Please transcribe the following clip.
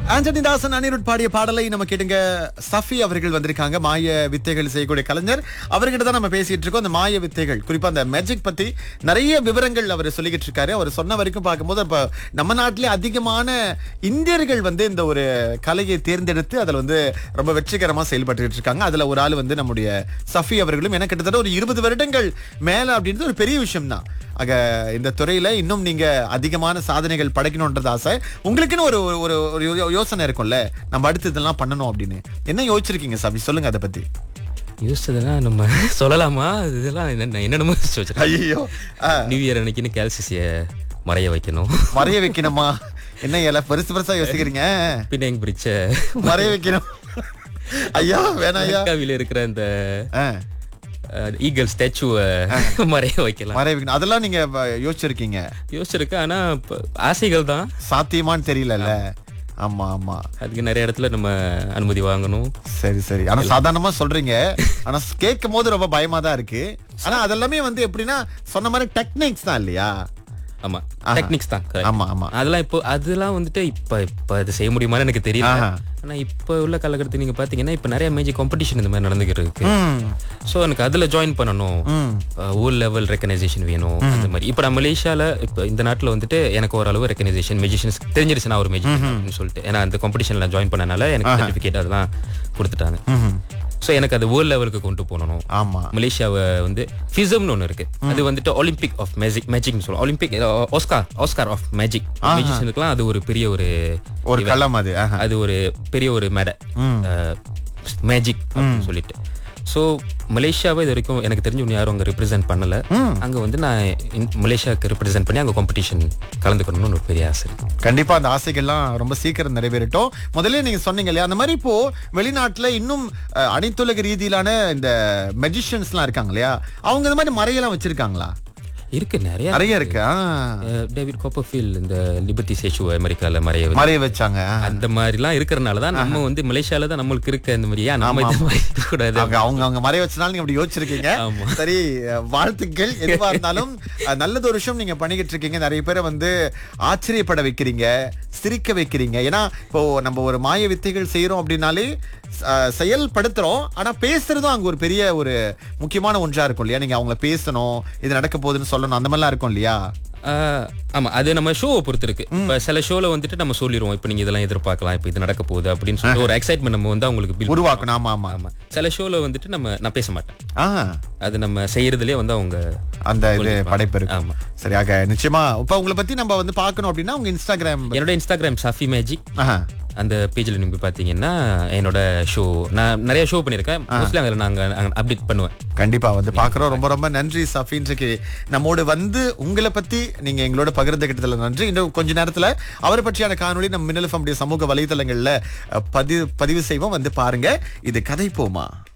ஆண்டனி தாசன் அனிருட் பாடிய பாடலை நம்ம கேட்டுங்க சஃபி அவர்கள் வந்திருக்காங்க மாய வித்தைகள் செய்யக்கூடிய கலைஞர் அவர்கிட்ட தான் நம்ம பேசிட்டு இருக்கோம் அந்த மாய வித்தைகள் குறிப்பா அந்த மேஜிக் பத்தி நிறைய விவரங்கள் அவர் சொல்லிக்கிட்டு இருக்காரு அவர் சொன்ன வரைக்கும் பார்க்கும்போது இப்ப நம்ம நாட்டிலே அதிகமான இந்தியர்கள் வந்து இந்த ஒரு கலையை தேர்ந்தெடுத்து அதுல வந்து ரொம்ப வெற்றிகரமா செயல்பட்டு இருக்காங்க அதுல ஒரு ஆள் வந்து நம்முடைய சஃபி அவர்களும் எனக்கு கிட்டத்தட்ட ஒரு இருபது வருடங்கள் மேல அப்படின்றது ஒரு பெரிய விஷயம் தான் ஆக இந்த துறையில இன்னும் நீங்க அதிகமான சாதனைகள் படைக்கணும்ன்றது ஆசை உங்களுக்குன்னு ஒரு ஒரு ஒரு யோ- யோசனை இருக்கும்ல நம்ம அடுத்து இதெல்லாம் பண்ணணும் அப்படின்னு என்ன யோசிச்சிருக்கீங்க சபி சொல்லுங்க அதை பத்தி யோசிச்சதெல்லாம் நம்ம சொல்லலாமா இதெல்லாம் என்ன என்னென்னமோ யோசிச்சு வச்சிருக்கேன் ஐயோ நியூ இயர் அன்னைக்குன்னு கேல்சிசிய மறைய வைக்கணும் மறைய வைக்கணுமா என்ன இல பெருசு பெருசா யோசிக்கிறீங்க பின்னேங் பிரிச்ச மறைய வைக்கணும் ஐயா வேணாம் ஐயா அமெரிக்காவில இருக்கிற அந்த ஆ, ஈகல் ஸ்டாச்சுவை மறைய வைக்கலாம் மறைய வைக்கணும் அதெல்லாம் நீங்க வ- யோசிச்சிருக்கீங்க யோசிச்சிருக்கேன் ஆனா இப்ப ஆசைகள் தான் சாத்தியமான்னு தெரியலல்ல ஆமா ஆமா அதுக்கு நிறைய இடத்துல நம்ம அனுமதி வாங்கணும் சரி சரி ஆனா சாதாரணமா சொல்றீங்க ஆனா கேட்கும் போது ரொம்ப பயமா தான் இருக்கு ஆனா அதெல்லாமே வந்து எப்படின்னா சொன்ன மாதிரி டெக்னிக்ஸ் தான் இல்லையா ஆமா டெக்னிக்ஸ் தான் correct. ஆமா ஆமா அதெல்லாம் இப்போ அதெல்லாம் வந்துட்டு இப்ப இப்ப இது செய்ய முடியுமான்னு எனக்கு தெரியல ஆஹா. ஆனா இப்ப உள்ள காலகட்டத்தில் நீங்க பாத்தீங்கன்னா இப்ப நிறைய மேஜிக் காம்படிஷன் இந்த மாதிரி நடந்துகிட்டு இருக்கு ம், சோ எனக்கு அதுல ஜாயின் பண்ணணும் ம். ஊர் லெவல் ரெக்கனைசேஷன் வேணும் அந்த மாதிரி இப்ப நான் மலேசியால இப்ப இந்த நாட்டுல வந்துட்டு எனக்கு ஓரளவு ரெக்கனைசேஷன் மெஜிஷியன்ஸ் தெரிஞ்சிருச்சு நான் ஒரு மெஜிஷியன் அப்படின்னு சொல்லிட்டு ஏன்னா அந்த காம்படிஷன்ல ஜாயின் பண்ணனால எனக்கு சர்டிபிகேட் அதெல்லாம் கொடுத்துட்டாங்க ம்ஹும். சோ எனக்கு அது வேர்ல்ட் லெவலுக்கு கொண்டு போகணும் ஆமா மலேசியாவை வந்து ஃபிசம்னு ஒன்று இருக்கு அது வந்துட்டு ஒலிம்பிக் ஆஃப் மேஜிக் மேஜிக்னு சொல்லுவோம் Olympic Oscar Oscar of magic மேஜிஷியனுக்குலாம் அது ஒரு பெரிய ஒரு ஒரு களம் அது ஆஹா. அது ஒரு பெரிய ஒரு மேடை மேஜிக் அப்படின்னு சொல்லிட்டு ஸோ மலேசியாவை இது வரைக்கும் எனக்கு தெரிஞ்சு ஒன்று யாரும் அங்கே ரெப்ரசென்ட் பண்ணல அங்கே வந்து நான் இன்- மலேசியாவுக்கு ரெப்ரசென்ட் பண்ணி அங்கே காம்படிஷன் கலந்துக்கணும்னு ஒரு பெரிய ஆசை இருக்கு. கண்டிப்பா அந்த ஆசைகள்லாம் ரொம்ப சீக்கிரம் நிறைவேறட்டும் முதல்ல நீங்க சொன்னீங்க இல்லையா அந்த மாதிரி இப்போ வெளிநாட்டுல இன்னும் அஹ், அனைத்துலக ரீதியிலான இந்த மெஜிஷியன்ஸ் எல்லாம் இருக்காங்க இல்லையா அவங்க இந்த மாதிரி மறையெல்லாம் வச்சிருக்காங்களா இருக்கு நிறைய நிறைய இருக்கு ஆ. அஹ், டேவிட் காப்பர்ஃபீல் இந்த லிபர்ட்டி சேஷு அமெரிக்கால மறைய வச்சு- மறைய வச்சாங்க அந்த மாதிரிலாம் இருக்கிறனால தான் நம்ம வந்து மலேசியால தான் நம்மளுக்கு இருக்க இந்த மாதிரி ஏன் நம்ம இந்த மாதிரி இருக்கக்கூடாது அவங்க அவங்க அவங்க மறைய வச்சனால நீங்க அப்படி யோசிச்சிருக்கீங்க ஆமா. சரி அஹ், வாழ்த்துக்கள் எதுவா இருந்தாலும் அஹ், நல்லது ஒரு விஷயம் நீங்க பண்ணிக்கிட்டு இருக்கீங்க நிறைய பேரை வந்து ஆச்சரியப்பட வைக்கிறீங்க சிரிக்க வைக்கிறீங்க ஏன்னா இப்போ நம்ம ஒரு மாய வித்தைகள் செய்யறோம் அப்படின்னாலே அஹ், செயல்படுத்துறோம் ஆனா பேசுறதும் அங்க ஒரு பெரிய ஒரு முக்கியமான ஒன்றா இருக்கும் இல்லையா நீங்க அவங்கள பேசணும் இது நடக்க போகுதுன்னு சொல்லணும் அந்த மாதிரிலாம் இருக்கும் இல்லையா ஆஹ் ஆமா அது நம்ம ஷோவை பொறுத்து இருக்கு இப்ப சில ஷோல வந்துட்டு நம்ம சொல்லிடுவோம் இப்ப நீங்க இதெல்லாம் எதிர்பார்க்கலாம் இப்ப இது நடக்க போகுது அப்படின்னு சொல்லிட்டு ஒரு எக்ஸைட்மெண்ட் நம்ம வந்து அவங்களுக்கு build உருவாக்கணும் ஆமா ஆமா ஆமா சில ஷோல வந்துட்டு நம்ம நான் பேச மாட்டேன் ஆ அது நம்ம செய்யறதுலயே வந்து அவங்க அந்த இது படைப்பு இருக்கு ஆமா சரியாக நிச்சயமா இப்ப உங்களை பத்தி நம்ம வந்து பார்க்கணும் அப்படின்னா உங்க இன்ஸ்டாகிராம் என்னோட இன்ஸ்டாகிராம் சாஃபி மேஜிக் ஆஹா. அந்த பேஜ்ல நீங்க போய் பாத்தீங்கன்னா என்னோட ஷோ நான் நிறைய ஷோ பண்ணிருக்கேன் மோஸ்ட்லி அங்க நாங்க அப்டேட் பண்ணுவேன் கண்டிப்பா வந்து பாக்குறோம் ரொம்ப ரொம்ப நன்றி சஃபி இன்றைக்கு நம்மோடு வந்து உங்களை பத்தி நீங்க எங்களோட பகிர்ந்துகிட்டதுல நன்றி இன்னும் கொஞ்ச நேரத்துல அவரை பற்றியான காணொளி நம்ம மின்னல் FM உடைய சமூக வலைதளங்கள்ல அஹ், பதிவு பதிவு செய்வோம் வந்து பாருங்க இது கதை போமா